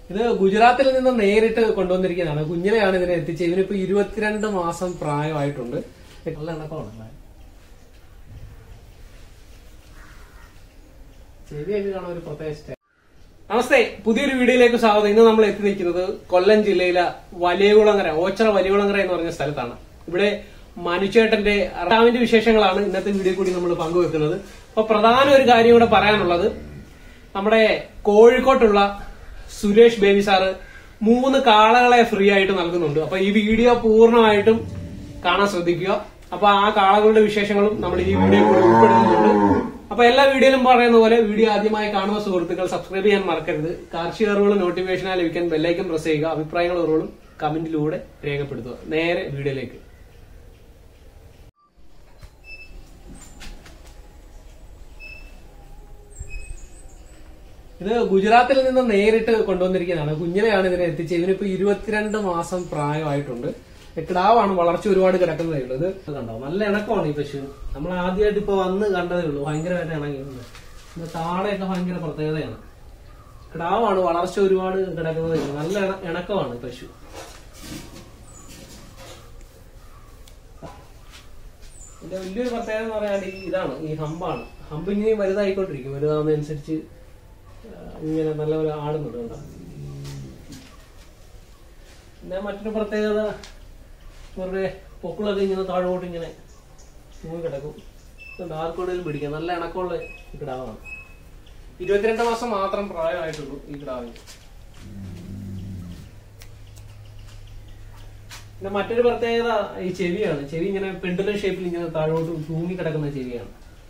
ഇത് ഗുജറാത്തിൽ നിന്ന് നേരിട്ട് കൊണ്ടുവന്നിരിക്കുന്നതാണ് കുഞ്ഞിനെയാണ് ഇതിനെ എത്തിച്ചത് ഇതിനിപ്പോ ഇരുപത്തിരണ്ട് മാസം പ്രായമായിട്ടുണ്ട് നല്ല ഇണക്കമാണ് ചെവിയൊക്കെ കാണാൻ ഒരു പ്രത്യേക style. നമസ്തേ പുതിയൊരു വീഡിയോയിലേക്ക് സ്വാഗതം ഇന്ന് നമ്മൾ എത്തി നിൽക്കുന്നത് കൊല്ലം ജില്ലയിലെ വലിയകുളങ്ങര ഓച്ചറ വലിയകുളങ്ങര എന്ന് പറഞ്ഞ സ്ഥലത്താണ് ഇവിടെ മനുചേട്ടന്റെ അറാമിന്റെ വിശേഷങ്ങളാണ് ഇന്നത്തെ വീഡിയോ കൂടി നമ്മൾ പങ്കുവെക്കുന്നത് അപ്പൊ പ്രധാന ഒരു കാര്യം കൂടെ പറയാനുള്ളത് നമ്മുടെ കോഴിക്കോട്ടുള്ള സുരേഷ് ബേബി സാറ് മൂന്ന് കാളകളെ ഫ്രീ ആയിട്ട് നൽകുന്നുണ്ട് അപ്പൊ ഈ വീഡിയോ പൂർണ്ണമായിട്ടും കാണാൻ ശ്രദ്ധിക്കുക അപ്പൊ ആ കാളകളുടെ വിശേഷങ്ങളും നമ്മൾ ഈ വീഡിയോ കൂടെ ഉൾപ്പെടുത്തുന്നുണ്ട് അപ്പൊ എല്ലാ വീഡിയോയിലും പറയുന്ന പോലെ വീഡിയോ ആദ്യമായി കാണുന്ന സുഹൃത്തുക്കൾ സബ്സ്ക്രൈബ് ചെയ്യാൻ മറക്കരുത് കാർഷിക അറിവുകൾ നോട്ടിഫിക്കേഷനായി ലഭിക്കാൻ ബെല്ലൈക്കൻ പ്രസ് ചെയ്യുക അഭിപ്രായങ്ങളും അറിവുകളും കമന്റിലൂടെ രേഖപ്പെടുത്തുക നേരെ വീഡിയോയിലേക്ക് ഇത് ഗുജറാത്തിൽ നിന്ന് നേരിട്ട് കൊണ്ടുവന്നിരിക്കുന്നതാണ് കുഞ്ഞിനെയാണ് ഇതിനെ എത്തിച്ചത് ഇതിനിപ്പോ ഇരുപത്തിരണ്ട് മാസം പ്രായമായിട്ടുണ്ട് കിടാവാണ് വളർച്ച ഒരുപാട് കിടക്കുന്നതേ ഉള്ളൂ ഇത് കണ്ടോ നല്ല ഇണക്കമാണ് ഈ പശു നമ്മൾ ആദ്യമായിട്ട് ഇപ്പൊ വന്ന് കണ്ടതേ ഉള്ളൂ ഭയങ്കരമായിട്ട് ഇണങ്ങിയിട്ടുണ്ട് ഇത് താടയൊക്കെ ഭയങ്കര പ്രത്യേകതയാണ് കിടാവാണ് വളർച്ച ഒരുപാട് കിടക്കുന്നതേ ഉള്ളൂ നല്ല ഇണ- ഇണക്കമാണ് ഈ പശു ഇതിന്റെ വലിയൊരു പ്രത്യേകത എന്ന് പറയാൻ ഇതാണ് ഈ ഹമ്പാണ് ഹമ്പ് ഇങ്ങനെ വലുതായിക്കൊണ്ടിരിക്കും വലുതാവുന്നതനുസരിച്ച് ആ, ഇങ്ങനെ നല്ലപോലെ ആടുന്നുണ്ട് കണ്ടോ പിന്നെ മറ്റൊരു പ്രത്യേകത ഇവരുടെ പൊക്കിളൊക്കെ ഇങ്ങനെ താഴോട്ട് ഇങ്ങനെ തൂങ്ങി കിടക്കും ഇതുണ്ട്, ആർക്കെവിടെയും പിടിക്കാം നല്ല ഇണക്കമുള്ള ഈ കിടാവാണ് ഇരുപത്തിരണ്ട് മാസം മാത്രം പ്രായമായിട്ടുള്ളൂ ഈ കിടാവിന് പിന്നെ മറ്റൊരു പ്രത്യേകത ഈ ചെവിയാണ് ചെവി ഇങ്ങനെ പെണ്ടുലം ഷേപ്പിൽ ഇങ്ങനെ താഴോട്ട് തൂങ്ങി കിടക്കുന്ന ചെവിയാണ്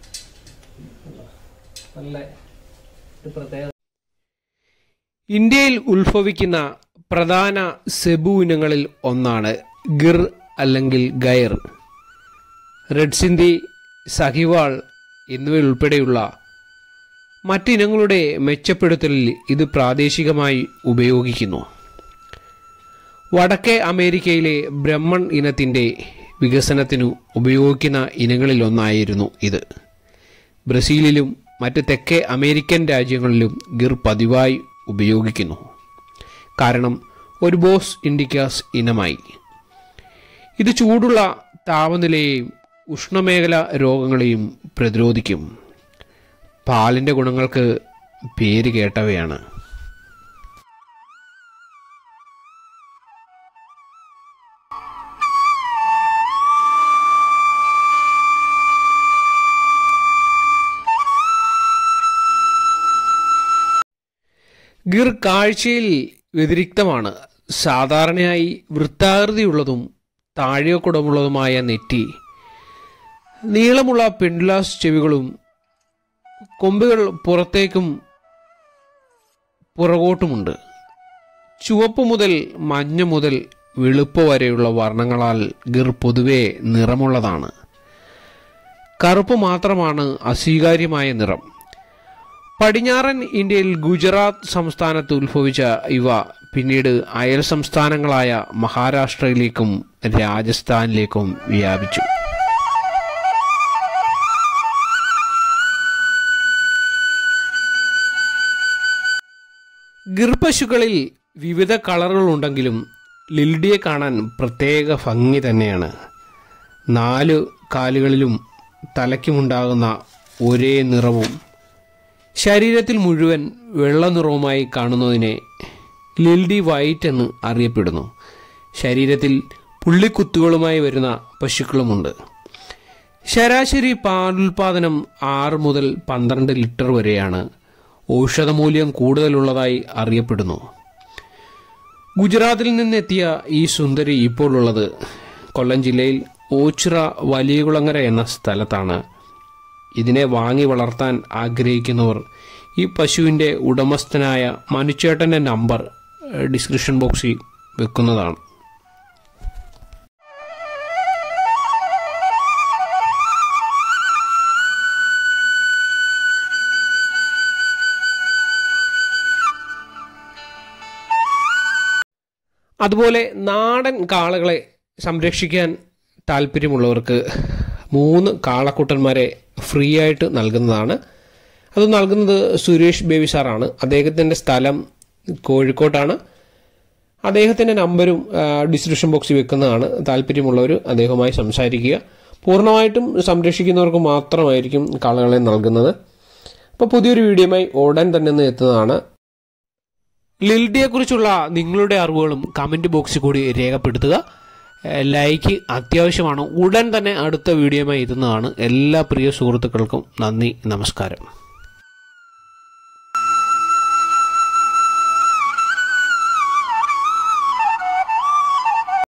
നല്ല ഒരു പ്രത്യേകത ഇന്ത്യയിൽ ഉത്ഭവിക്കുന്ന പ്രധാന സെബു ഇനങ്ങളിൽ ഒന്നാണ് ഗിർ അല്ലെങ്കിൽ ഗയർ റെഡ് സിന്ധി സഹിവാൾ എന്നിവയുൾപ്പെടെയുള്ള മറ്റിനങ്ങളുടെ മെച്ചപ്പെടുത്തലിൽ ഇത് പ്രാദേശികമായി ഉപയോഗിക്കുന്നു വടക്കേ അമേരിക്കയിലെ ബ്രഹ്മൺ ഇനത്തിൻ്റെ വികസനത്തിനു ഉപയോഗിക്കുന്ന ഇനങ്ങളിലൊന്നായിരുന്നു ഇത് ബ്രസീലിലും മറ്റ് തെക്കേ അമേരിക്കൻ രാജ്യങ്ങളിലും ഗിർ പതിവായി ഉപയോഗിക്കുന്നു കാരണം ഒരു ബോസ് ഇൻഡിക്കാസ് ഇനമായി ഇത് ചൂടുള്ള താപനിലയെയും ഉഷ്ണമേഖല രോഗങ്ങളെയും പ്രതിരോധിക്കും പാലിൻ്റെ ഗുണങ്ങൾക്ക് പേര് കേട്ടവയാണ് ഗിർ കാഴ്ചയിൽ വ്യതിരിക്തമാണ് സാധാരണയായി വൃത്താകൃതിയുള്ളതും താഴെക്കുടമുള്ളതുമായ നെറ്റി നീളമുള്ള പെൻഡുലാസ് ചെവികളും കൊമ്പുകൾ പുറത്തേക്കും പുറകോട്ടുമുണ്ട് ചുവപ്പ് മുതൽ മഞ്ഞ മുതൽ വെളുപ്പ് വരെയുള്ള വർണ്ണങ്ങളാൽ ഗിർ പൊതുവെ നിറമുള്ളതാണ് കറുപ്പ് മാത്രമാണ് അസ്വീകാര്യമായ നിറം പടിഞ്ഞാറൻ ഇന്ത്യയിൽ ഗുജറാത്ത് സംസ്ഥാനത്ത് ഉത്ഭവിച്ച ഇവ പിന്നീട് അയൽ സംസ്ഥാനങ്ങളായ മഹാരാഷ്ട്രയിലേക്കും രാജസ്ഥാനിലേക്കും വ്യാപിച്ചു ഗിർപശുക്കളിൽ വിവിധ കളറുകളുണ്ടെങ്കിലും ലിൽഡിയെ കാണാൻ പ്രത്യേക ഭംഗി തന്നെയാണ് നാല് കാലുകളിലും തലയ്ക്കുമുണ്ടാകുന്ന ഒരേ നിറവും ശരീരത്തിൽ മുഴുവൻ വെള്ള നിറവുമായി കാണുന്നതിനെ ലിൽഡി വൈറ്റ് എന്ന് അറിയപ്പെടുന്നു ശരീരത്തിൽ പുള്ളിക്കുത്തുകളുമായി വരുന്ന പശുക്കളുമുണ്ട് ശരാശരി പാലുൽപാദനം ആറ് മുതൽ പന്ത്രണ്ട് ലിറ്റർ വരെയാണ് ഔഷധമൂല്യം കൂടുതലുള്ളതായി അറിയപ്പെടുന്നു ഗുജറാത്തിൽ നിന്നെത്തിയ ഈ സുന്ദരി ഇപ്പോൾ ഉള്ളത് കൊല്ലം ജില്ലയിൽ ഓച്ചിറ വലിയകുളങ്ങര എന്ന സ്ഥലത്താണ് ഇതിനെ വാങ്ങി വളർത്താൻ ആഗ്രഹിക്കുന്നവർ ഈ പശുവിൻ്റെ ഉടമസ്ഥനായ മനുച്ചേട്ടൻ്റെ നമ്പർ ഏഹ്, ഡിസ്ക്രിപ്ഷൻ ബോക്സിൽ വെക്കുന്നതാണ് അതുപോലെ നാടൻ കാളകളെ സംരക്ഷിക്കാൻ താല്പര്യമുള്ളവർക്ക് മൂന്ന് കാളക്കുട്ടന്മാരെ ഫ്രീ ആയിട്ട് നൽകുന്നതാണ് അത് നൽകുന്നത് സുരേഷ് ബേബി സാറാണ് അദ്ദേഹത്തിൻ്റെ സ്ഥലം കോഴിക്കോട്ടാണ് അദ്ദേഹത്തിന്റെ നമ്പരും ഡിസ്ക്രിപ്ഷൻ ബോക്സിൽ വെക്കുന്നതാണ് താല്പര്യമുള്ളവർ അദ്ദേഹവുമായി സംസാരിക്കുക പൂർണ്ണമായിട്ടും സംരക്ഷിക്കുന്നവർക്ക് മാത്രമായിരിക്കും കാളകളെ നൽകുന്നത് അപ്പോൾ പുതിയൊരു വീഡിയോയുമായി ഉടൻ തന്നെ ഒന്ന് എത്തുന്നതാണ് ലിൽഡിയെക്കുറിച്ചുള്ള നിങ്ങളുടെ അറിവുകളും കമന്റ് ബോക്സിൽ കൂടി രേഖപ്പെടുത്തുക ഏഹ് ലൈക്ക് അത്യാവശ്യമാണ് ഉടൻ തന്നെ അടുത്ത വീഡിയോയുമായി എത്തുന്നതാണ് എല്ലാ പ്രിയ സുഹൃത്തുക്കൾക്കും നന്ദി നമസ്കാരം